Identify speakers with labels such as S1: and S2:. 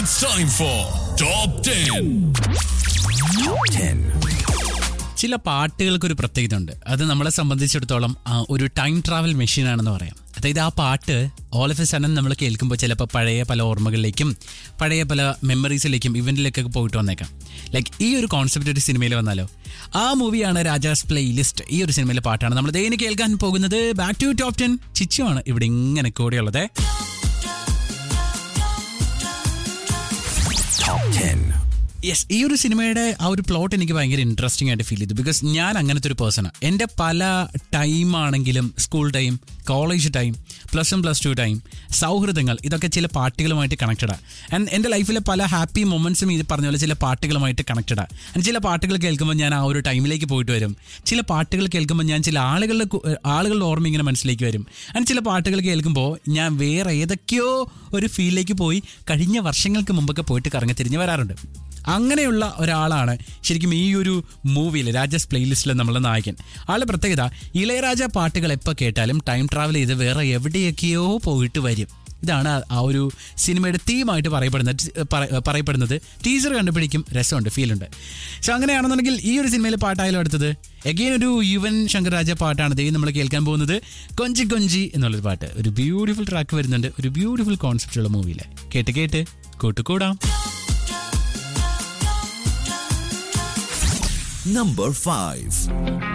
S1: It's time for Top 10.
S2: ചില പാട്ടുകൾക്കൊരു പ്രത്യേകത ഉണ്ട് അത് നമ്മളെ സംബന്ധിച്ചിടത്തോളം ആ, ഒരു ടൈം ട്രാവൽ മെഷീൻ ആണെന്ന് പറയാം അതായത് ആ പാട്ട് ഓൾ ഓഫ് എ സഡൻ നമ്മൾ കേൾക്കുമ്പോൾ ചിലപ്പോൾ പഴയ പല ഓർമ്മകളിലേക്കും പഴയ പല മെമ്മറീസിലേക്കും ഇവന്റിലേക്കൊക്കെ പോയിട്ട് വന്നേക്കാം ലൈക്ക് ഈ ഒരു കോൺസെപ്റ്റ് ഒരു സിനിമയിൽ വന്നാലോ ആ മൂവിയാണ് രാജാസ് പ്ലേ ലിസ്റ്റ് ഈ ഒരു സിനിമയിലെ പാട്ടാണ് നമ്മൾ ദേനി കേൾക്കാൻ പോകുന്നത് ബാക്ക് ടു ടോപ്പ് ടെൻ ചിച്ചുവാണ് ഇവിടെ ഇങ്ങനെ കൂടെയുള്ളത് യെസ് ഈ ഒരു സിനിമയുടെ ആ ഒരു പ്ലോട്ട് എനിക്ക് ഭയങ്കര ഇൻട്രസ്റ്റിംഗ് ആയിട്ട് ഫീൽ ചെയ്തു ബിക്കോസ് ഞാൻ അങ്ങനത്തെ ഒരു പേഴ്സണാണ് എൻ്റെ പല ടൈം ആണെങ്കിലും school time college time plus one plus two time സൗഹൃദങ്ങൾ ഇതൊക്കെ ചില പാട്ടുകളുമായിട്ട് കണക്റ്റഡാണ് ആൻഡ് എൻ്റെ ലൈഫിലെ പല ഹാപ്പി മൊമെൻറ്റ്സും ഇത് പറഞ്ഞ പോലെ ചില പാട്ടുകളുമായിട്ട് കണക്റ്റഡാണ് ആൻഡ് ചില പാട്ടുകൾ കേൾക്കുമ്പോൾ ഞാൻ ആ ഒരു ടൈമിലേക്ക് പോയിട്ട് വരും ചില പാട്ടുകൾ കേൾക്കുമ്പോൾ ഞാൻ ചില ആളുകളുടെ കു- ആളുകളുടെ ഓർമ്മ ഇങ്ങനെ മനസ്സിലേക്ക് വരും ആൻഡ് ചില പാട്ടുകൾ കേൾക്കുമ്പോൾ ഞാൻ വേറെ ഏതൊക്കെയോ ഒരു ഫീലിലേക്ക് പോയി കഴിഞ്ഞ വർഷങ്ങൾക്ക് മുമ്പൊക്കെ പോയിട്ട് കറങ്ങി തിരിഞ്ഞ് വരാറുണ്ട് അങ്ങനെയുള്ള ഒരാളാണ് ശരിക്കും ഈ ഒരു മൂവിയിൽ രാജസ് പ്ലേലിസ്റ്റിലെ നമ്മളെ നായകൻ ആളുടെ പ്രത്യേകത ഇളയരാജ പാട്ടുകൾ എപ്പോൾ കേട്ടാലും ടൈം ട്രാവൽ ചെയ്ത് വേറെ എവിടെയൊക്കെയോ പോയിട്ട് വരും ഇതാണ് ആ- ആ ഒരു സിനിമയുടെ തീമായിട്ട് പറയപ്പെടുന്നത് പറ- പറയപ്പെടുന്നത് ടീച്ചർ കണ്ടുപിടിക്കും രസമുണ്ട് ഫീലുണ്ട് സോ അങ്ങനെയാണെന്നുണ്ടെങ്കിൽ ഈ ഒരു സിനിമയിലെ പാട്ടായാലും അടുത്തത് എഗെയിൻ ഒരു യുവൻ ശങ്കർ രാജ പാട്ടാണ് ദൈവം നമ്മൾ കേൾക്കാൻ പോകുന്നത് കൊഞ്ചി കൊഞ്ചി എന്നുള്ളൊരു പാട്ട് ഒരു ബ്യൂട്ടിഫുൾ ട്രാക്ക് വരുന്നുണ്ട് ഒരു ബ്യൂട്ടിഫുൾ കോൺസെപ്റ്റുള്ള മൂവിയിൽ കേട്ട് കേട്ട് കൂട്ടുകൂടാം
S3: Number 5.